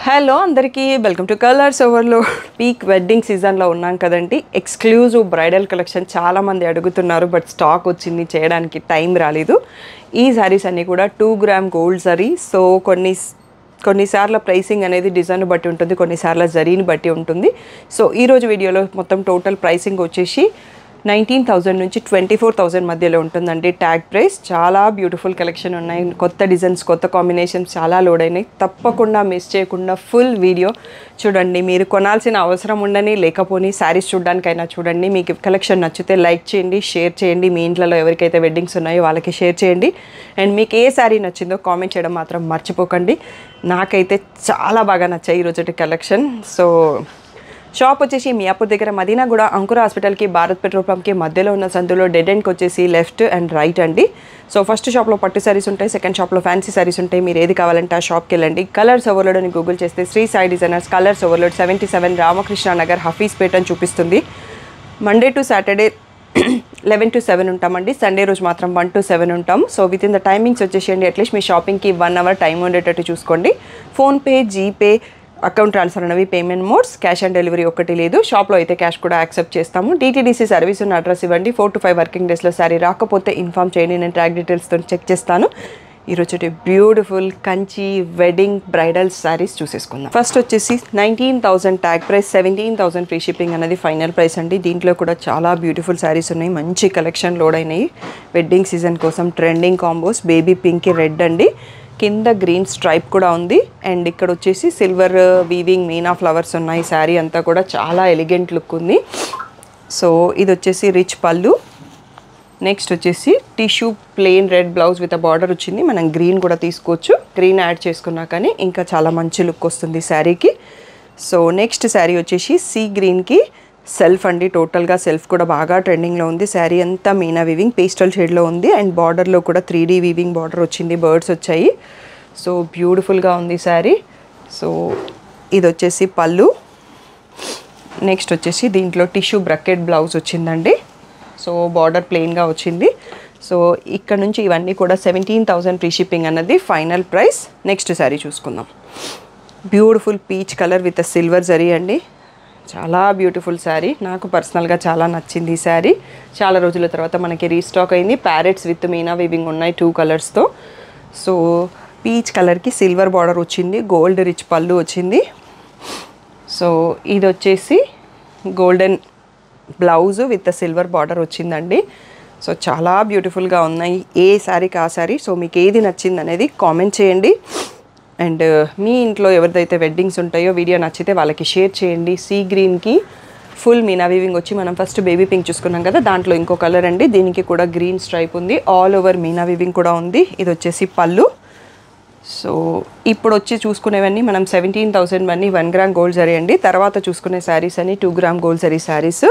hello అందరికీ welcome to colors ఓవర్లో peak wedding సీజన్లో ఉన్నాం కదండి ఎక్స్క్లూజివ్ బ్రైడల్ కలెక్షన్ చాలామంది అడుగుతున్నారు బట్ స్టాక్ వచ్చింది చేయడానికి టైం రాలేదు ఈ సారీస్ అన్నీ కూడా two gram gold sari so కొన్ని కొన్నిసార్లు ప్రైసింగ్ అనేది డిజైన్ బట్టి ఉంటుంది కొన్నిసార్లు జరీని బట్టి ఉంటుంది సో ఈరోజు వీడియోలో మొత్తం టోటల్ ప్రైసింగ్ వచ్చేసి నైన్టీన్ థౌజండ్ నుంచి ట్వంటీ ఫోర్ థౌజండ్ మధ్యలో ఉంటుందండి ట్యాగ్ ప్రైస్ చాలా బ్యూటిఫుల్ కలెక్షన్ ఉన్నాయి కొత్త డిజైన్స్ కొత్త కాంబినేషన్స్ చాలా లోడ్ అయినాయి తప్పకుండా మిస్ చేయకుండా ఫుల్ వీడియో చూడండి మీరు కొనాల్సిన అవసరం ఉండని లేకపోని శారీస్ చూడడానికైనా చూడండి మీకు కలెక్షన్ నచ్చితే లైక్ చేయండి షేర్ చేయండి మీ ఇంట్లో ఎవరికైతే వెడ్డింగ్స్ ఉన్నాయో వాళ్ళకి షేర్ చేయండి అండ్ మీకు ఏ శారీ నచ్చిందో కామెంట్ చేయడం మాత్రం మర్చిపోకండి నాకైతే చాలా బాగా నచ్చాయి ఈరోజు కలెక్షన్ సో షాప్ వచ్చేసి మియాపూర్ దగ్గర మదీనా కూడా అంకుర హాస్పిటల్కి భారత్ పెట్రోల్ పంప్కి మధ్యలో ఉన్న సందులో డెడ్ ఎండ్కి వచ్చేసి లెఫ్ట్ అండ్ రైట్ అండి సో ఫస్ట్ షాప్లో పట్టు సారీస్ ఉంటాయి సెకండ్ షాప్లో ఫ్యాన్సీ సారీస్ ఉంటాయి మీరు ఏది కావాలంటే ఆ షాప్కి వెళ్ళండి కలర్స్ ఓవర్లోడ్ అని గూగుల్ చేస్తే Shri Sai designers colors overload seventy seven Ramakrishna Nagar Hafeezpet అని చూపిస్తుంది Monday to Saturday eleven to seven ఉంటామండి సండే రోజు మాత్రం వన్ టు సెవెన్ ఉంటాం so within the timings వచ్చేసేయండి అట్లీస్ట్ మీ షాపింగ్కి వన్ అవర్ టైం ఉండేటట్టు చూసుకోండి ఫోన్పే జీపే అకౌంట్ ట్రాన్స్ఫర్ అనేవి payment modes cash on delivery ఒకటి లేదు షాప్లో అయితే క్యాష్ కూడా యాక్సెప్ట్ చేస్తాము డిటీడీసీ సర్వీస్ ఉన్న అడ్రస్ ఇవ్వండి ఫోర్ టు ఫైవ్ వర్కింగ్ డేస్లో శారీ రాకపోతే ఇన్ఫామ్ చేయండి నేను ట్రాక్ డీటెయిల్స్తో చెక్ చేస్తాను ఈరోజు beautiful Kanchi wedding bridal saris చూసేసుకుందాం ఫస్ట్ వచ్చేసి nineteen thousand tag price seventeen thousand free shipping అనేది ఫైనల్ ప్రైస్ అండి దీంట్లో కూడా చాలా బ్యూటిఫుల్ శారీస్ ఉన్నాయి మంచి కలెక్షన్ లోడ్ అయినాయి వెడ్డింగ్ సీజన్ కోసం trending combos baby pink red అండి కింద గ్రీన్ స్ట్రైప్ కూడా ఉంది అండ్ ఇక్కడ వచ్చేసి సిల్వర్ వీవింగ్ మీనా ఫ్లవర్స్ ఉన్నాయి శారీ అంతా కూడా చాలా ఎలిగెంట్ లుక్ ఉంది సో ఇది వచ్చేసి రిచ్ పళ్ళు నెక్స్ట్ వచ్చేసి tissue plain red blouse with border వచ్చింది మనం గ్రీన్ కూడా తీసుకోవచ్చు గ్రీన్ యాడ్ చేసుకున్నా కానీ ఇంకా చాలా మంచి లుక్ వస్తుంది శారీకి సో నెక్స్ట్ శారీ వచ్చేసి సీ గ్రీన్కి సెల్ఫ్ అండి టోటల్గా సెల్ఫ్ కూడా బాగా ట్రెండింగ్లో ఉంది శారీ అంతా మీనా వీవింగ్ పేస్టల్ షేడ్లో ఉంది అండ్ బార్డర్లో కూడా త్రీ డీ వీవింగ్ బార్డర్ వచ్చింది బర్డ్స్ వచ్చాయి సో బ్యూటిఫుల్గా ఉంది శారీ సో ఇది వచ్చేసి పళ్ళు నెక్స్ట్ వచ్చేసి దీంట్లో టిష్యూ బ్రకెట్ బ్లౌజ్ వచ్చిందండి సో బార్డర్ ప్లెయిన్గా వచ్చింది సో ఇక్కడ నుంచి ఇవన్నీ కూడా సెవెంటీన్ థౌజండ్ ఫ్రీ షిప్పింగ్ అన్నది ఫైనల్ ప్రైస్ నెక్స్ట్ శారీ చూసుకుందాం beautiful peach colour with silver zari అండి చాలా బ్యూటిఫుల్ శారీ నాకు పర్సనల్గా చాలా నచ్చింది ఈ శారీ చాలా రోజుల తర్వాత మనకి రీస్టాక్ అయింది ప్యారెట్స్ విత్ మీనా వీవింగ్ ఉన్నాయి టూ కలర్స్తో సో పీచ్ కలర్కి సిల్వర్ బార్డర్ వచ్చింది గోల్డ్ రిచ్ పళ్ళు వచ్చింది సో ఇది వచ్చేసి golden blouse with silver border వచ్చిందండి సో చాలా బ్యూటిఫుల్గా ఉన్నాయి ఏ శారీకి ఆ శారీ సో మీకు ఏది నచ్చింది అనేది కామెంట్ చేయండి అండ్ మీ ఇంట్లో ఎవరిదైతే వెడ్డింగ్స్ ఉంటాయో వీడియో నచ్చితే వాళ్ళకి షేర్ చేయండి సీ గ్రీన్కి ఫుల్ మీనా వీవింగ్ వచ్చి మనం ఫస్ట్ బేబీ పింక్ చూసుకున్నాం కదా దాంట్లో ఇంకో కలర్ అండి దీనికి కూడా గ్రీన్ స్ట్రైప్ ఉంది ఆల్ ఓవర్ మీనా వీవింగ్ కూడా ఉంది ఇది వచ్చేసి పళ్ళు సో ఇప్పుడు వచ్చి చూసుకునేవన్నీ మనం సెవెంటీన్ థౌసండ్ అన్నీ వన్ గ్రామ్ గోల్డ్ జరీ అండి తర్వాత చూసుకునే శారీస్ అని two gram gold zari saris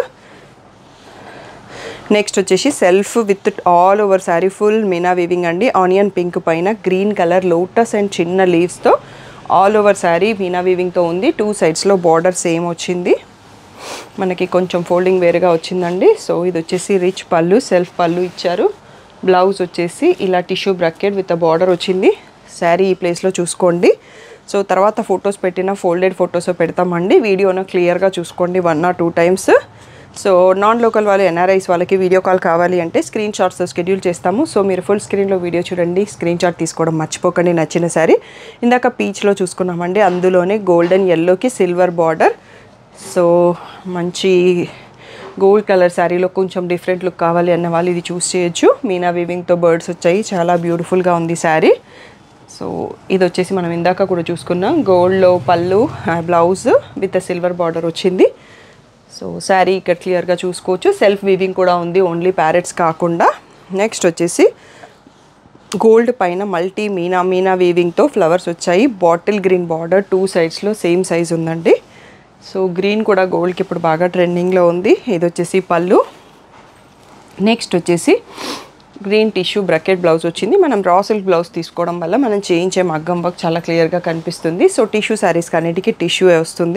next వచ్చేసి self with all over sari full meena weaving అండి ఆనియన్ పింక్ పైన గ్రీన్ కలర్ లోటస్ అండ్ చిన్న లీవ్స్తో ఆల్ ఓవర్ శారీ మీనా వీవింగ్తో ఉంది టూ సైడ్స్లో బార్డర్ సేమ్ వచ్చింది మనకి కొంచెం ఫోల్డింగ్ వేరుగా వచ్చిందండి సో ఇది వచ్చేసి రిచ్ పళ్ళు సెల్ఫ్ పళ్ళు ఇచ్చారు బ్లౌజ్ వచ్చేసి ఇలా టిష్యూ బ్రకెట్ విత్ బార్డర్ వచ్చింది శారీ ఈ ప్లేస్లో చూసుకోండి సో తర్వాత ఫొటోస్ పెట్టిన ఫోల్డెడ్ ఫొటోస్ పెడతామండి వీడియోను క్లియర్గా చూసుకోండి one or two times so non local వాళ్ళు ఎన్ఆర్ఐస్ వాళ్ళకి వీడియో కాల్ కావాలి అంటే స్క్రీన్ షాట్స్ స్కెడ్యూల్ చేస్తాము సో మీరు ఫుల్ స్క్రీన్లో వీడియో చూడండి స్క్రీన్ షాట్ తీసుకోవడం మర్చిపోకండి నచ్చిన సారీ ఇందాక పీచ్లో చూసుకున్నామండి అందులోనే గోల్డెన్ ఎల్లోకి సిల్వర్ బార్డర్ సో మంచి గోల్డ్ కలర్ శారీలో కొంచెం డిఫరెంట్ లుక్ కావాలి అన్న వాళ్ళు ఇది చూస్ చేయొచ్చు మీనా వీవింగ్తో బర్డ్స్ వచ్చాయి చాలా బ్యూటిఫుల్గా ఉంది శారీ సో ఇది వచ్చేసి మనం ఇందాక కూడా చూసుకున్నాం గోల్డ్లో pallu blouse with silver border వచ్చింది సో శారీ ఇక్కడ క్లియర్గా చూసుకోవచ్చు సెల్ఫ్ వీవింగ్ కూడా ఉంది ఓన్లీ ప్యారెట్స్ కాకుండా నెక్స్ట్ వచ్చేసి గోల్డ్ పైన మల్టీ మీనా మీనా వీవింగ్తో ఫ్లవర్స్ వచ్చాయి బాటిల్ గ్రీన్ బార్డర్ టూ సైడ్స్లో సేమ్ సైజ్ ఉందండి సో గ్రీన్ కూడా గోల్డ్కి ఇప్పుడు బాగా ట్రెండింగ్లో ఉంది ఇది వచ్చేసి పళ్ళు నెక్స్ట్ వచ్చేసి గ్రీన్ టిష్యూ బ్రకెట్ బ్లౌజ్ వచ్చింది మనం రా సిల్క్ బ్లౌజ్ తీసుకోవడం వల్ల మనం చేయించే మగ్గం వర్క్ చాలా క్లియర్గా కనిపిస్తుంది సో టిష్యూ శారీస్ అన్నిటికీ టిష్యూ వస్తుంది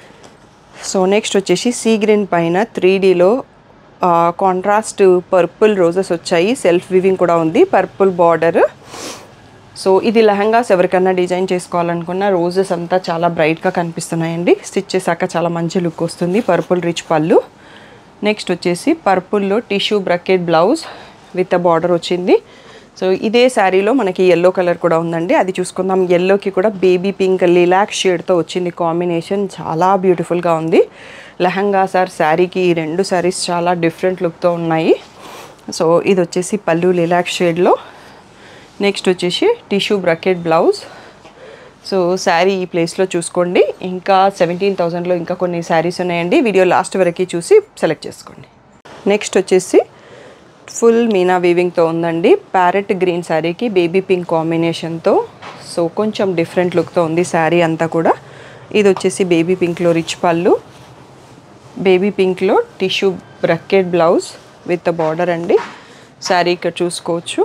సో నెక్స్ట్ వచ్చేసి సీ గ్రీన్ పైన త్రీ డీలో కాంట్రాస్ట్ పర్పుల్ రోజెస్ వచ్చాయి సెల్ఫ్ వివింగ్ కూడా ఉంది పర్పుల్ బార్డర్ సో ఇది లెహంగాస్ ఎవరికన్నా డిజైన్ చేసుకోవాలనుకున్న రోజెస్ అంతా చాలా బ్రైట్గా కనిపిస్తున్నాయండి స్టిచ్ చేశాక చాలా మంచి లుక్ వస్తుంది పర్పుల్ రిచ్ పళ్ళు నెక్స్ట్ వచ్చేసి పర్పుల్లో tissue brocade blouse with a border వచ్చింది సో ఇదే శారీలో మనకి ఎల్లో కలర్ కూడా ఉందండి అది చూసుకుందాం ఎల్లోకి కూడా బేబీ పింక్ లిలాక్ షేడ్తో వచ్చింది కాంబినేషన్ చాలా బ్యూటిఫుల్గా ఉంది లెహంగా సార్ శారీకి ఈ రెండు శారీస్ చాలా డిఫరెంట్ లుక్తో ఉన్నాయి సో ఇది వచ్చేసి పళ్ళు లిలాక్ షేడ్లో నెక్స్ట్ వచ్చేసి tissue brocade blouse so sari ఈ ప్లేస్లో చూసుకోండి ఇంకా సెవెంటీన్ థౌజండ్లో ఇంకా కొన్ని శారీస్ ఉన్నాయండి వీడియో లాస్ట్ వరకు చూసి సెలెక్ట్ చేసుకోండి నెక్స్ట్ వచ్చేసి ఫుల్ మీనా వీవింగ్తో ఉందండి ప్యారెట్ గ్రీన్ శారీకి బేబీ పింక్ కాంబినేషన్తో సో కొంచెం డిఫరెంట్ లుక్తో ఉంది శారీ అంతా కూడా ఇది వచ్చేసి బేబీ పింక్లో రిచ్ పళ్ళు బేబీ పింక్లో tissue brocade blouse with border అండి శారీ ఇక్కడ చూసుకోవచ్చు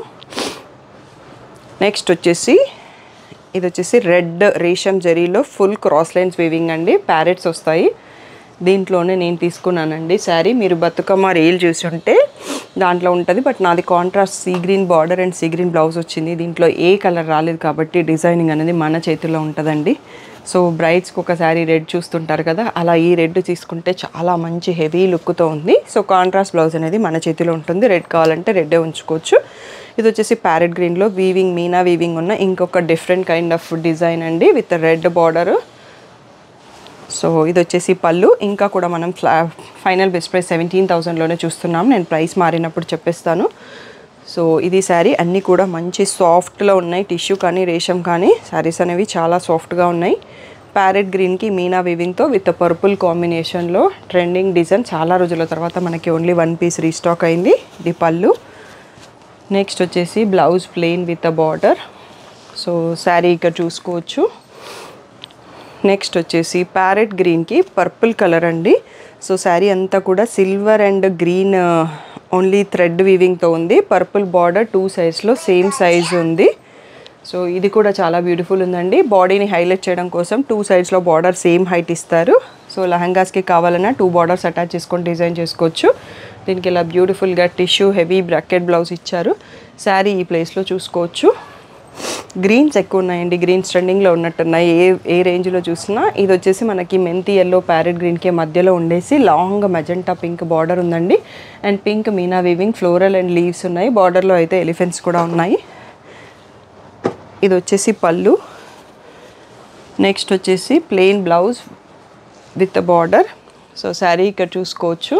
నెక్స్ట్ వచ్చేసి ఇది వచ్చేసి రెడ్ రేషం జరీలో ఫుల్ క్రాస్ లైన్స్ వీవింగ్ అండి ప్యారెట్స్ వస్తాయి దీంట్లోనే నేను తీసుకున్నానండి శారీ మీరు బతుకమ్మ రీల్ చూసి ఉంటే దాంట్లో ఉంటుంది బట్ నాది contrast sea green border and sea green blouse వచ్చింది దీంట్లో ఏ కలర్ రాలేదు కాబట్టి డిజైనింగ్ అనేది మన చేతిలో ఉంటుందండి సో బ్రైడ్స్కి ఒక శారీ రెడ్ చూస్తుంటారు కదా అలా ఈ రెడ్ తీసుకుంటే చాలా మంచి హెవీ లుక్తో ఉంది సో కాంట్రాస్ట్ బ్లౌజ్ అనేది మన చేతిలో ఉంటుంది రెడ్ కావాలంటే రెడ్డే ఉంచుకోవచ్చు ఇది వచ్చేసి ప్యారెట్ గ్రీన్లో వీవింగ్ మీనా వీవింగ్ ఉన్న ఇంకొక డిఫరెంట్ కైండ్ ఆఫ్ డిజైన్ అండి విత్ రెడ్ బార్డర్ సో ఇది వచ్చేసి పళ్ళు ఇంకా కూడా మనం ఫ్లా ఫైనల్ బెస్ట్ ప్రైస్ సెవెంటీన్ థౌజండ్లోనే చూస్తున్నాం నేను ప్రైస్ మారినప్పుడు చెప్పేస్తాను సో ఇది శారీ అన్నీ కూడా మంచి సాఫ్ట్లో ఉన్నాయి టిష్యూ కానీ రేషం కానీ శారీస్ అనేవి చాలా సాఫ్ట్గా ఉన్నాయి ప్యారెట్ గ్రీన్కి మీనా వివింగ్తో విత్ పర్పుల్ కాంబినేషన్లో ట్రెండింగ్ డిజైన్ చాలా రోజుల తర్వాత మనకి ఓన్లీ వన్ పీస్ రీస్టాక్ అయింది ఇది పళ్ళు నెక్స్ట్ వచ్చేసి blouse plain with a border so sari ఇక్కడ చూసుకోవచ్చు నెక్స్ట్ వచ్చేసి ప్యారెట్ గ్రీన్కి పర్పుల్ కలర్ అండి సో శారీ అంతా కూడా silver and green only thread వీవింగ్తో ఉంది పర్పుల్ బార్డర్ టూ సైజ్లో సేమ్ సైజ్ ఉంది సో ఇది కూడా చాలా బ్యూటిఫుల్ ఉందండి బాడీని హైలైట్ చేయడం కోసం టూ సైడ్స్లో బార్డర్ సేమ్ హైట్ ఇస్తారు సో లెహంగాస్కి కావాలన్నా టూ బార్డర్స్ అటాచ్ చేసుకొని డిజైన్ చేసుకోవచ్చు దీనికి ఇలా బ్యూటిఫుల్గా టిష్యూ హెవీ బ్రాకెట్ బ్లౌజ్ ఇచ్చారు శారీ ఈ ప్లేస్లో చూసుకోవచ్చు గ్రీన్స్ ఎక్కువ ఉన్నాయండి గ్రీన్స్ ట్రెండింగ్లో ఉన్నట్టున్నాయి ఏ ఏ రేంజ్లో చూసినా ఇది వచ్చేసి మనకి మెంతి ఎల్లో ప్యారెట్ గ్రీన్కి మధ్యలో ఉండేసి లాంగ్ మెజెంటా పింక్ బార్డర్ ఉందండి and pink meena weaving floral and leaves ఉన్నాయి బార్డర్లో అయితే ఎలిఫెంట్స్ కూడా ఉన్నాయి ఇది వచ్చేసి పళ్ళు నెక్స్ట్ వచ్చేసి plain blouse with border so sari ఇక్కడ చూసుకోవచ్చు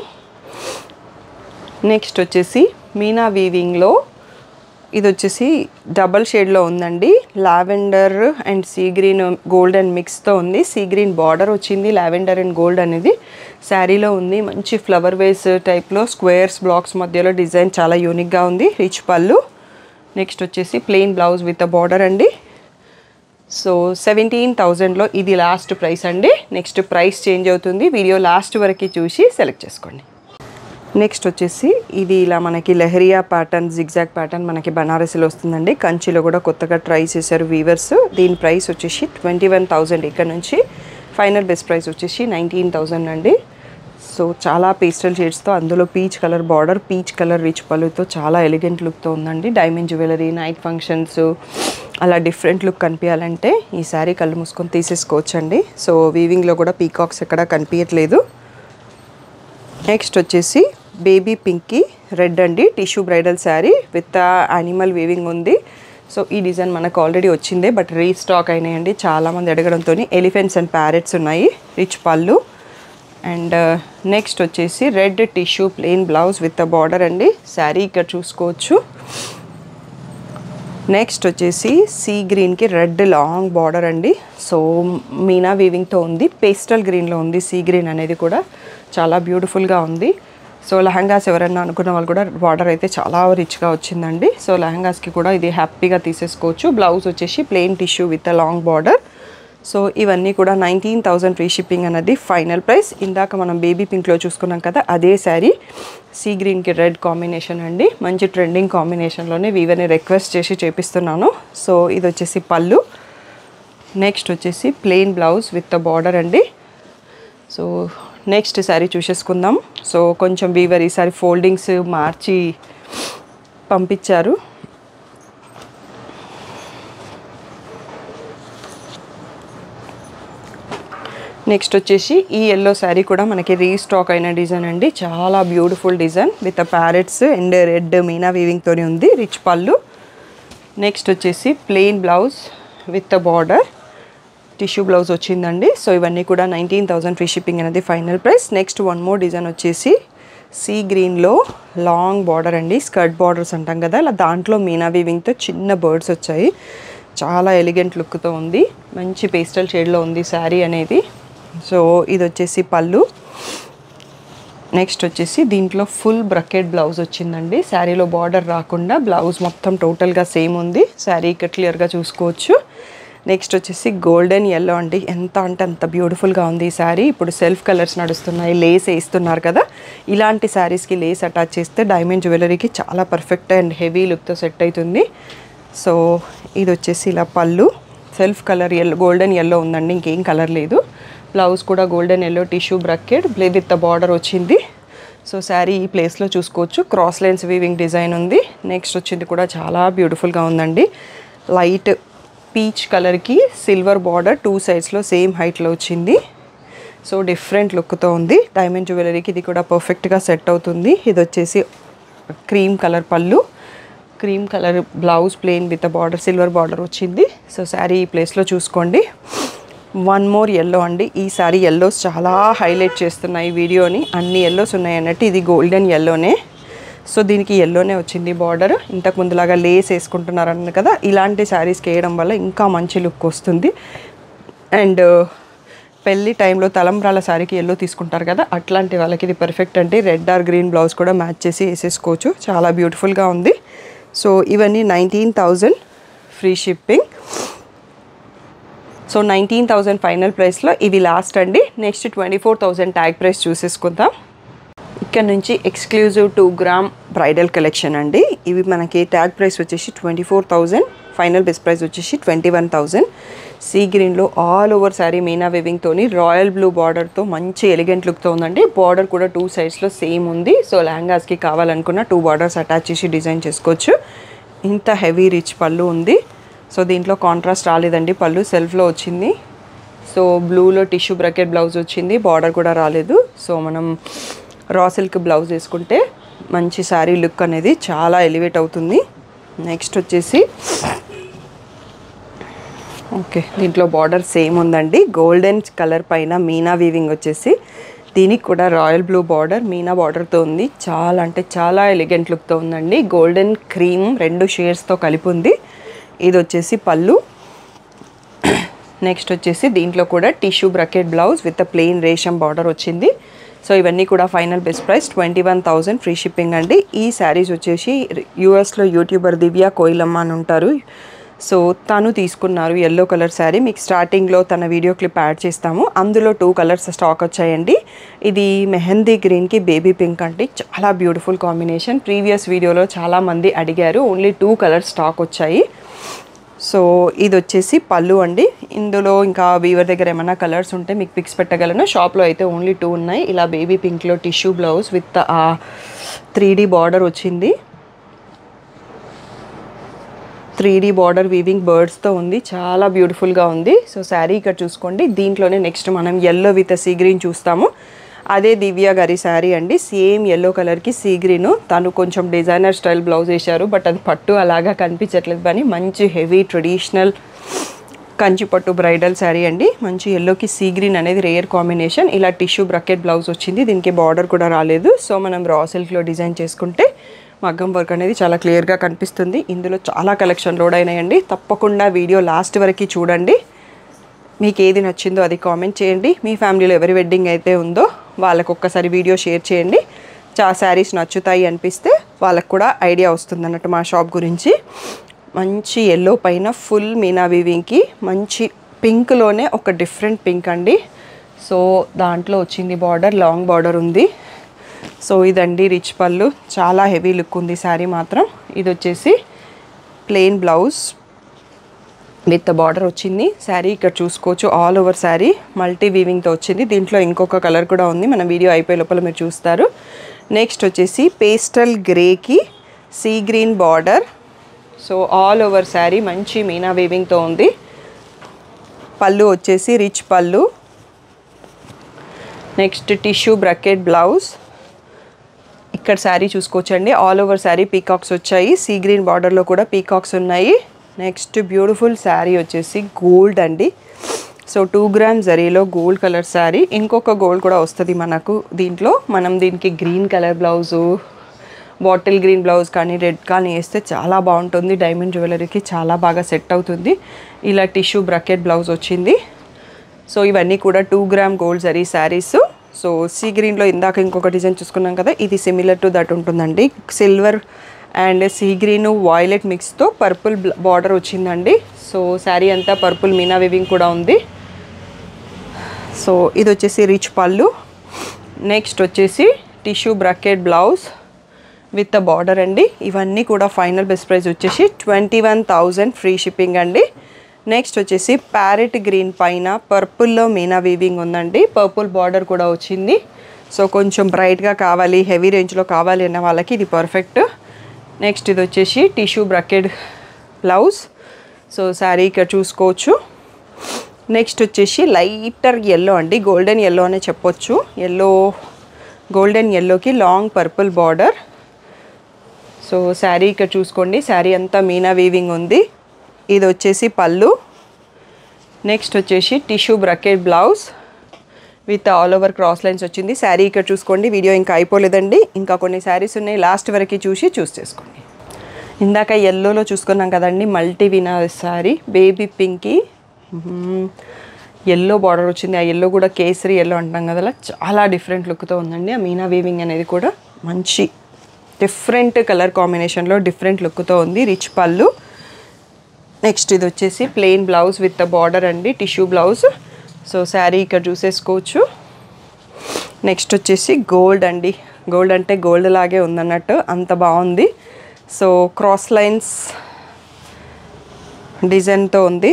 నెక్స్ట్ వచ్చేసి మీనా వీవింగ్లో ఇది వచ్చేసి డబల్ షేడ్లో ఉందండి lavender and sea green gold and మిక్స్తో ఉంది సీ గ్రీన్ బార్డర్ వచ్చింది లావెండర్ అండ్ గోల్డ్ అనేది శారీలో ఉంది మంచి ఫ్లవర్ వేస్ టైప్లో స్క్వేర్స్ బ్లాక్స్ మధ్యలో డిజైన్ చాలా యూనిక్గా ఉంది రిచ్ పళ్ళు నెక్స్ట్ వచ్చేసి plain blouse with a border అండి సో సెవెంటీన్ థౌజండ్లో ఇది లాస్ట్ ప్రైస్ అండి నెక్స్ట్ ప్రైస్ చేంజ్ అవుతుంది వీడియో లాస్ట్ వరకు చూసి సెలెక్ట్ చేసుకోండి నెక్స్ట్ వచ్చేసి ఇది ఇలా మనకి లెహరియా ప్యాటర్న్ జిగ్జాగ్ ప్యాటర్న్ మనకి బనారసిలో వస్తుందండి కంచిలో కూడా కొత్తగా ట్రై చేశారు వీవర్స్ దీని ప్రైస్ వచ్చేసి ట్వంటీ వన్ థౌజండ్ ఇక్కడ నుంచి ఫైనల్ బెస్ట్ ప్రైస్ వచ్చేసి నైన్టీన్ థౌజండ్ అండి సో చాలా పేస్టల్ షేడ్స్తో అందులో peach colour border peach colour rich పళ్ళుతో చాలా ఎలిగెంట్ లుక్తో ఉందండి డైమండ్ జ్యువెలరీ నైట్ ఫంక్షన్స్ అలా డిఫరెంట్ లుక్ కనిపించాలంటే ఈ శారీ కళ్ళు మూసుకొని తీసేసుకోవచ్చండి సో వీవింగ్లో కూడా పీకాక్స్ ఎక్కడ కనిపించట్లేదు నెక్స్ట్ వచ్చేసి బేబీ పింక్కి రెడ్ అండి tissue bridal sari with animal weaving ఉంది సో ఈ డిజైన్ మనకు ఆల్రెడీ వచ్చిందే బట్ రీస్టాక్ అయినాయండి చాలామంది అడగడంతో ఎలిఫెంట్స్ అండ్ ప్యారెట్స్ ఉన్నాయి రిచ్ పళ్ళు అండ్ నెక్స్ట్ వచ్చేసి red tissue plain blouse with a border అండి శారీ ఇక్కడ చూసుకోవచ్చు నెక్స్ట్ వచ్చేసి సీ గ్రీన్కి రెడ్ లాంగ్ బార్డర్ అండి సో మీనా వీవింగ్తో ఉంది పేస్టల్ గ్రీన్లో ఉంది సీ గ్రీన్ అనేది కూడా చాలా బ్యూటిఫుల్గా ఉంది సో లెహంగాస్ ఎవరైనా అనుకున్న వాళ్ళు కూడా బార్డర్ అయితే చాలా రిచ్గా వచ్చిందండి సో లెహంగాస్కి కూడా ఇది హ్యాపీగా తీసేసుకోవచ్చు బ్లౌజ్ వచ్చేసి plain tissue with a long border so ఇవన్నీ కూడా నైన్టీన్ థౌజండ్ ఫ్రీ షిప్పింగ్ అనేది ఫైనల్ ప్రైస్ ఇందాక మనం బేబీ పింక్లో చూసుకున్నాం కదా అదే శారీ సీ గ్రీన్కి రెడ్ కాంబినేషన్ అండి మంచి ట్రెండింగ్ కాంబినేషన్లోనే వీవని రిక్వెస్ట్ చేసి చేపిస్తున్నాను సో ఇది వచ్చేసి పళ్ళు నెక్స్ట్ వచ్చేసి ప్లెయిన్ బ్లౌజ్ విత్ బార్డర్ అండి సో నెక్స్ట్ శారీ చూసేసుకుందాం సో కొంచెం వీవర్ ఈసారి ఫోల్డింగ్స్ మార్చి పంపించారు నెక్స్ట్ వచ్చేసి ఈ ఎల్లో శారీ కూడా మనకి రీస్టాక్ అయిన డిజైన్ అండి చాలా beautiful design with parrots and red meena weaving తోని ఉంది రిచ్ పళ్ళు నెక్స్ట్ వచ్చేసి plain blouse with border tissue blouse వచ్చిందండి సో ఇవన్నీ కూడా నైన్టీన్ థౌసండ్ ఫ్రీ షిప్పింగ్ అనేది final price next one more design వచ్చేసి సీ గ్రీన్లో లాంగ్ బార్డర్ అండి స్కర్ట్ బార్డర్స్ అంటాం కదా ఇలా దాంట్లో మీనా వీవింగ్తో చిన్న బర్డ్స్ వచ్చాయి చాలా ఎలిగెంట్ లుక్తో ఉంది మంచి పేస్టల్ షేడ్లో ఉంది శారీ అనేది సో ఇది వచ్చేసి పళ్ళు నెక్స్ట్ వచ్చేసి దీంట్లో ఫుల్ బ్రకెట్ బ్లౌజ్ వచ్చిందండి శారీలో బార్డర్ రాకుండా బ్లౌజ్ మొత్తం టోటల్గా సేమ్ ఉంది శారీ ఇక్కడ క్లియర్గా చూసుకోవచ్చు నెక్స్ట్ వచ్చేసి గోల్డెన్ ఎల్లో అండి ఎంత అంటే అంత బ్యూటిఫుల్గా ఉంది ఈ శారీ ఇప్పుడు సెల్ఫ్ కలర్స్ నడుస్తున్నాయి లేస్ వేస్తున్నారు కదా ఇలాంటి శారీస్కి లేస్ అటాచ్ చేస్తే డైమండ్ జ్యువెలరీకి చాలా పర్ఫెక్ట్ అండ్ హెవీ లుక్తో సెట్ అవుతుంది సో ఇది వచ్చేసి ఇలా pallu self colour yellow golden yellow ఉందండి ఇంకేం కలర్ లేదు బ్లౌజ్ కూడా గోల్డెన్ ఎల్లో టిష్యూ బ్రకెట్ బ్లే విత్ బార్డర్ వచ్చింది సో శారీ ఈ ప్లేస్లో చూసుకోవచ్చు క్రాస్ లైన్స్ వీవింగ్ డిజైన్ ఉంది నెక్స్ట్ వచ్చింది కూడా చాలా బ్యూటిఫుల్గా ఉందండి లైట్ పీచ్ కలర్కి సిల్వర్ బార్డర్ టూ సైడ్స్లో సేమ్ హైట్లో వచ్చింది సో డిఫరెంట్ లుక్తో ఉంది డైమండ్ జ్యువెలరీకి ఇది కూడా పర్ఫెక్ట్గా సెట్ అవుతుంది ఇది వచ్చేసి cream colour pallu cream colour blouse plain with border silver border వచ్చింది సో శారీ ఈ ప్లేస్లో చూసుకోండి వన్ మోర్ ఎల్లో అండి ఈ సారీ ఎల్లోస్ చాలా హైలైట్ చేస్తున్నాయి ఈ వీడియోని అన్ని ఎల్లోస్ ఉన్నాయి అన్నట్టు ఇది గోల్డెన్ ఎల్లోనే సో దీనికి ఎల్లోనే వచ్చింది బార్డర్ ఇంతకు ముందులాగా లేస్ వేసుకుంటున్నారు అన్న కదా ఇలాంటి శారీస్కి వేయడం వల్ల ఇంకా మంచి లుక్ వస్తుంది అండ్ పెళ్లి టైంలో తలంబ్రాల శారీకి ఎల్లో తీసుకుంటారు కదా అట్లాంటి వాళ్ళకి ఇది పర్ఫెక్ట్ అంటే రెడ్ ఆర్ గ్రీన్ బ్లౌజ్ కూడా మ్యాచ్ చేసి వేసేసుకోవచ్చు చాలా బ్యూటిఫుల్గా ఉంది సో ఇవన్నీ nineteen thousand free shipping so nineteen thousand final ప్రైస్లో ఇవి లాస్ట్ అండి next twenty four thousand tag price చూసేసుకుందాం ఇక్కడ నుంచి exclusive two gram bridal collection అండి ఇవి మనకి ట్యాగ్ ప్రైస్ వచ్చేసి twenty four thousand final best price వచ్చేసి ట్వంటీ వన్ థౌజండ్ సీ గ్రీన్లో ఆల్ ఓవర్ శారీ మీనా వివింగ్తోని రాయల్ బ్లూ బార్డర్తో మంచి ఎలిగెంట్ లుక్తో ఉందండి బార్డర్ కూడా టూ సైడ్స్లో సేమ్ ఉంది సో లెహంగాస్కి కావాలనుకున్న టూ బార్డర్స్ అటాచ్ చేసి డిజైన్ చేసుకోవచ్చు ఇంత హెవీ రిచ్ పళ్ళు ఉంది సో దీంట్లో కాంట్రాస్ట్ రాలేదండి పళ్ళు సెల్ఫ్లో వచ్చింది సో బ్లూలో టిష్యూ బ్రకెట్ బ్లౌజ్ వచ్చింది బార్డర్ కూడా రాలేదు సో మనం రా సిల్క్ బ్లౌజ్ వేసుకుంటే మంచి శారీ లుక్ అనేది చాలా ఎలివేట్ అవుతుంది నెక్స్ట్ వచ్చేసి ఓకే దీంట్లో బార్డర్ సేమ్ ఉందండి గోల్డెన్ కలర్ పైన మీనా వీవింగ్ వచ్చేసి దీనికి కూడా రాయల్ బ్లూ బార్డర్ మీనా బార్డర్తో ఉంది చాలా అంటే చాలా ఎలిగెంట్ లుక్తో ఉందండి గోల్డెన్ క్రీమ్ రెండు షేడ్స్తో కలిపి ఉంది ఇది వచ్చేసి పళ్ళు నెక్స్ట్ వచ్చేసి దీంట్లో కూడా tissue brocade blouse with plain resham border వచ్చింది సో ఇవన్నీ కూడా final best price twenty one thousand free shipping అండి ఈ శారీస్ వచ్చేసి యూఎస్లో యూట్యూబర్ దివ్య కోయిలమ్మ అని ఉంటారు సో తను తీసుకున్నారు ఎల్లో కలర్ శారీ మీకు స్టార్టింగ్లో తన వీడియో క్లిప్ యాడ్ చేస్తాము అందులో టూ కలర్స్ స్టాక్ వచ్చాయండి ఇది మెహందీ గ్రీన్కి బేబీ పింక్ అంటే చాలా బ్యూటిఫుల్ కాంబినేషన్ ప్రీవియస్ వీడియోలో చాలామంది అడిగారు ఓన్లీ టూ కలర్స్ స్టాక్ వచ్చాయి సో ఇది వచ్చేసి పళ్ళు అండి ఇందులో ఇంకా వీవర్ దగ్గర ఏమైనా కలర్స్ ఉంటే మీకు పిక్స్ పెట్టగలను షాప్లో అయితే ఓన్లీ టూ ఉన్నాయి ఇలా బేబీ పింక్లో tissue blouse with a three D border వచ్చింది త్రీ డీ బార్డర్ వీవింగ్ బర్డ్స్తో ఉంది చాలా బ్యూటిఫుల్గా ఉంది సో శారీ ఇక్కడ చూసుకోండి దీంట్లోనే నెక్స్ట్ మనం ఎల్లో విత్ సీ గ్రీన్ చూస్తాము అదే దివ్య గారి శారీ అండి సేమ్ ఎల్లో కలర్కి సీ గ్రీన్ తను కొంచెం డిజైనర్ స్టైల్ బ్లౌజ్ వేశారు బట్ అది పట్టు అలాగా కనిపించట్లేదు కానీ మంచి హెవీ ట్రెడిషనల్ కంచిపట్టు బ్రైడల్ శారీ అండి మంచి ఎల్లోకి సీ గ్రీన్ అనేది రేయర్ కాంబినేషన్ ఇలా టిష్యూ బ్రకెట్ బ్లౌజ్ వచ్చింది దీనికి బార్డర్ కూడా రాలేదు సో మనం రా సిల్క్లో డిజైన్ చేసుకుంటే మగ్గం వర్క్ అనేది చాలా క్లియర్గా కనిపిస్తుంది ఇందులో చాలా కలెక్షన్ లోడ్ అయినాయండి తప్పకుండా వీడియో లాస్ట్ వరకు చూడండి మీకు ఏది నచ్చిందో అది కామెంట్ చేయండి మీ ఫ్యామిలీలో ఎవరి వెడ్డింగ్ అయితే ఉందో వాళ్ళకు ఒక్కసారి వీడియో షేర్ చేయండి చా శారీస్ నచ్చుతాయి అనిపిస్తే వాళ్ళకు కూడా ఐడియా వస్తుంది అన్నట్టు మా షాప్ గురించి మంచి ఎల్లో పైన ఫుల్ మీనా వీవింగ్కి మంచి పింక్లోనే ఒక డిఫరెంట్ పింక్ అండి సో దాంట్లో వచ్చింది బార్డర్ లాంగ్ బార్డర్ ఉంది సో ఇదండి రిచ్ పళ్ళు చాలా హెవీ లుక్ ఉంది శారీ మాత్రం ఇది వచ్చేసి ప్లెయిన్ బ్లౌజ్ విత్ బార్డర్ వచ్చింది శారీ ఇక్కడ చూసుకోవచ్చు ఆల్ ఓవర్ శారీ మల్టీ వీవింగ్తో వచ్చింది దీంట్లో ఇంకొక కలర్ కూడా ఉంది మన వీడియో అయిపోయే లోపల మీరు చూస్తారు నెక్స్ట్ వచ్చేసి పేస్టల్ గ్రేకి sea green border so all over sari మంచి మీనా వీవింగ్తో ఉంది పళ్ళు వచ్చేసి రిచ్ పళ్ళు నెక్స్ట్ టిష్యూ బ్రకెట్ బ్లౌజ్ ఇక్కడ శారీ చూసుకోవచ్చండి ఆల్ ఓవర్ శారీ పీకాక్స్ వచ్చాయి సీ గ్రీన్ బార్డర్లో కూడా పీకాక్స్ ఉన్నాయి నెక్స్ట్ బ్యూటిఫుల్ శారీ వచ్చేసి గోల్డ్ అండి సో టూ గ్రామ్ జరీలో గోల్డ్ కలర్ శారీ ఇంకొక గోల్డ్ కూడా వస్తుంది మనకు దీంట్లో మనం దీనికి green colour blouse bottle green blouse కానీ రెడ్ కానీ వేస్తే చాలా బాగుంటుంది డైమండ్ జ్యువెలరీకి చాలా బాగా సెట్ అవుతుంది ఇలా టిష్యూ బ్రకెట్ బ్లౌజ్ వచ్చింది సో ఇవన్నీ కూడా two gram gold zari saris so sea గ్రీన్లో ఇందాక ఇంకొక డిజైన్ చూసుకున్నాం కదా ఇది సిమిలర్ టు దట్ ఉంటుందండి silver and sea green violet మిక్స్తో పర్పుల్ బార్డర్ వచ్చిందండి సో శారీ అంతా పర్పుల్ మీనా వివింగ్ కూడా ఉంది సో ఇది వచ్చేసి రిచ్ పళ్ళు నెక్స్ట్ వచ్చేసి tissue brocade blouse with border అండి ఇవన్నీ కూడా ఫైనల్ బెస్ట్ ప్రైస్ వచ్చేసి twenty one thousand free shipping అండి నెక్స్ట్ వచ్చేసి ప్యారెట్ గ్రీన్ పైన పర్పుల్లో మీనా వీవింగ్ ఉందండి పర్పుల్ బార్డర్ కూడా వచ్చింది సో కొంచెం బ్రైట్గా కావాలి హెవీ రేంజ్లో కావాలి అన్న వాళ్ళకి ఇది పర్ఫెక్ట్ నెక్స్ట్ ఇది వచ్చేసి tissue brocade blouse so sari ఇక్కడ చూసుకోవచ్చు నెక్స్ట్ వచ్చేసి లైటర్ ఎల్లో అండి గోల్డెన్ ఎల్లో అనే చెప్పొచ్చు ఎల్లో గోల్డెన్ ఎల్లోకి long purple border so sari ఇక్కడ చూసుకోండి శారీ అంతా మీనా వీవింగ్ ఉంది ఇది వచ్చేసి పళ్ళు నెక్స్ట్ వచ్చేసి tissue brocade blouse with all over cross lines వచ్చింది శారీ ఇక్కడ చూసుకోండి వీడియో ఇంకా అయిపోలేదండి ఇంకా కొన్ని శారీస్ ఉన్నాయి లాస్ట్ వరకు చూసి చూస్ చేసుకోండి ఇందాక ఎల్లోలో చూసుకున్నాం కదండి మల్టీ వినా శారీ బేబీ పింకి ఎల్లో బార్డర్ వచ్చింది ఆ ఎల్లో కూడా కేసరి ఎల్లో అంటాం కదా అలా చాలా డిఫరెంట్ లుక్తో ఉందండి ఆ మీనా వీవింగ్ అనేది కూడా మంచి డిఫరెంట్ కలర్ కాంబినేషన్లో డిఫరెంట్ లుక్తో ఉంది రిచ్ పళ్ళు నెక్స్ట్ ఇది వచ్చేసి ప్లెయిన్ బ్లౌజ్ విత్ బార్డర్ అండి టిష్యూ బ్లౌజ్ సో శారీ ఇక్కడ చూసేసుకోవచ్చు నెక్స్ట్ వచ్చేసి గోల్డ్ అండి గోల్డ్ అంటే గోల్డ్ లాగే ఉందన్నట్టు అంత బాగుంది సో క్రాస్ లైన్స్ డిజైన్తో ఉంది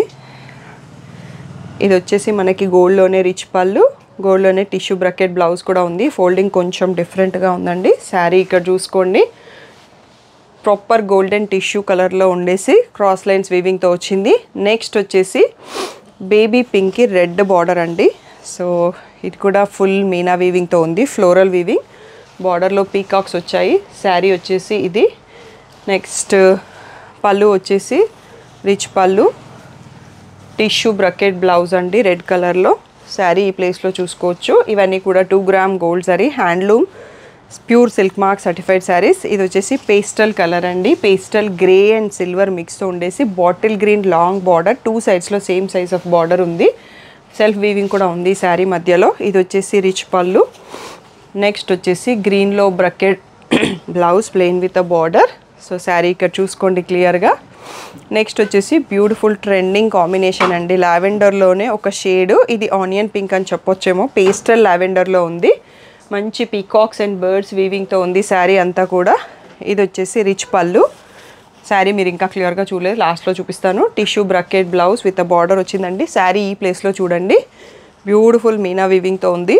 ఇది వచ్చేసి మనకి గోల్డ్లోనే రిచ్ పళ్ళు గోల్డ్లోనే టిష్యూ బ్రకెట్ బ్లౌజ్ కూడా ఉంది ఫోల్డింగ్ కొంచెం డిఫరెంట్గా ఉందండి శారీ ఇక్కడ చూసుకోండి ప్రాపర్ గోల్డెన్ టిష్యూ కలర్లో ఉండేసి క్రాస్ లైన్స్ వీవింగ్తో వచ్చింది నెక్స్ట్ వచ్చేసి బేబీ పింక్కి రెడ్ బార్డర్ అండి సో ఇది కూడా ఫుల్ మీనా వీవింగ్తో ఉంది ఫ్లోరల్ వీవింగ్ బార్డర్లో పీకాక్స్ వచ్చాయి శారీ వచ్చేసి ఇది నెక్స్ట్ పళ్ళు వచ్చేసి రిచ్ పళ్ళు టిష్యూ బ్రకెట్ బ్లౌజ్ అండి రెడ్ కలర్లో శారీ ఈ ప్లేస్లో చూసుకోవచ్చు ఇవన్నీ కూడా two gram gold sari handloom pure silk mark certified saris ఇది వచ్చేసి పేస్టల్ కలర్ అండి పేస్టల్ గ్రే అండ్ సిల్వర్ మిక్స్తో ఉండేసి bottle green long border two సైడ్స్లో సేమ్ సైజ్ ఆఫ్ బార్డర్ ఉంది సెల్ఫ్ వీవింగ్ కూడా ఉంది శారీ మధ్యలో ఇది వచ్చేసి రిచ్ పళ్ళు నెక్స్ట్ వచ్చేసి గ్రీన్లో brocade blouse plain with a border so sari ఇక్కడ చూసుకోండి క్లియర్గా నెక్స్ట్ వచ్చేసి బ్యూటిఫుల్ ట్రెండింగ్ కాంబినేషన్ అండి లావెండర్లోనే ఒక షేడ్ ఇది ఆనియన్ పింక్ అని చెప్పొచ్చేమో పేస్టల్ లావెండర్లో ఉంది మంచి పీకాక్స్ అండ్ బర్డ్స్ వీవింగ్తో ఉంది శారీ అంతా కూడా ఇది వచ్చేసి రిచ్ పళ్ళు శారీ మీరు ఇంకా క్లియర్గా చూడలేదు లాస్ట్లో చూపిస్తాను tissue brocade blouse with border వచ్చిందండి శారీ ఈ ప్లేస్లో చూడండి బ్యూటిఫుల్ మీనా వీవింగ్తో ఉంది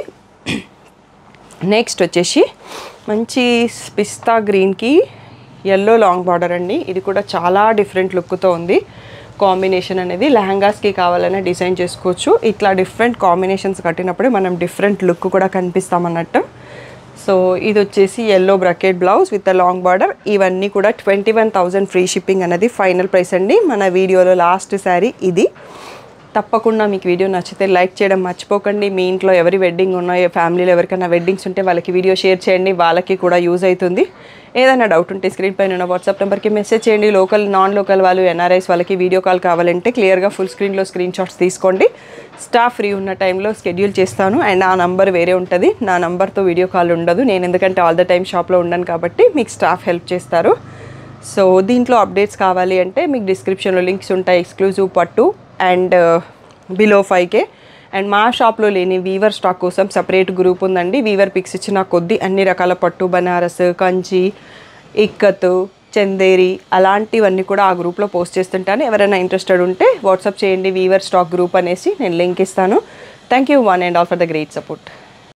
నెక్స్ట్ వచ్చేసి మంచి పిస్తా గ్రీన్కి ఎల్లో లాంగ్ బార్డర్ అండి ఇది కూడా చాలా డిఫరెంట్ లుక్తో ఉంది కాంబినేషన్ అనేది లెహంగాస్కి కావాలనే డిజైన్ చేసుకోవచ్చు ఇట్లా డిఫరెంట్ కాంబినేషన్స్ కట్టినప్పుడు మనం డిఫరెంట్ లుక్ కూడా కనిపిస్తామన్నట్టు సో ఇది వచ్చేసి yellow brocade blouse with long border ఇవన్నీ కూడా twenty one thousand free shipping అనేది ఫైనల్ ప్రైస్ అండి మన వీడియోలో లాస్ట్ శారీ ఇది తప్పకుండా మీకు వీడియో నచ్చితే లైక్ చేయడం మర్చిపోకండి మీ ఇంట్లో ఎవరి వెడ్డింగ్ ఉన్నాయో ఫ్యామిలీలో ఎవరికైనా వెడ్డింగ్స్ ఉంటే వాళ్ళకి వీడియో షేర్ చేయండి వాళ్ళకి కూడా యూజ్ అవుతుంది ఏదైనా డౌట్ ఉంటే స్క్రీన్ పైన ఉన్న వాట్సాప్ నెంబర్కి మెసేజ్ చేయండి లోకల్ నాన్ లోకల్ వాళ్ళు ఎన్ఆర్ఐస్ వాళ్ళకి వీడియో కాల్ కావాలంటే క్లియర్గా ఫుల్ స్క్రీన్లో స్క్రీన్ షాట్స్ తీసుకోండి స్టాఫ్ ఫ్రీ ఉన్న టైంలో షెడ్యూల్ చేస్తాను అండ్ ఆ నంబర్ వేరే ఉంటుంది నా నంబర్తో వీడియో కాల్ ఉండదు నేను ఎందుకంటే ఆల్ ద టైం షాప్లో ఉండను కాబట్టి మీకు స్టాఫ్ హెల్ప్ చేస్తారు సో దీంట్లో అప్డేట్స్ కావాలి అంటే మీకు డిస్క్రిప్షన్లో లింక్స్ ఉంటాయి ఎక్స్క్లూజివ్ పట్టు అండ్ బిలో ఫైవ్కే అండ్ మా షాప్లో లేని వీవర్ స్టాక్ కోసం సపరేట్ గ్రూప్ ఉందండి వీవర్ పిక్స్ ఇచ్చిన కొద్ది అన్ని రకాల పట్టు బనారస్ కంచి ఇక్కత్ చందేరి అలాంటివన్నీ కూడా ఆ గ్రూప్లో పోస్ట్ చేస్తుంటాను ఎవరైనా ఇంట్రెస్టెడ్ ఉంటే వాట్సాప్ చేయండి వీవర్ స్టాక్ గ్రూప్ అనేసి నేను లింక్ ఇస్తాను thank you one and all for the great support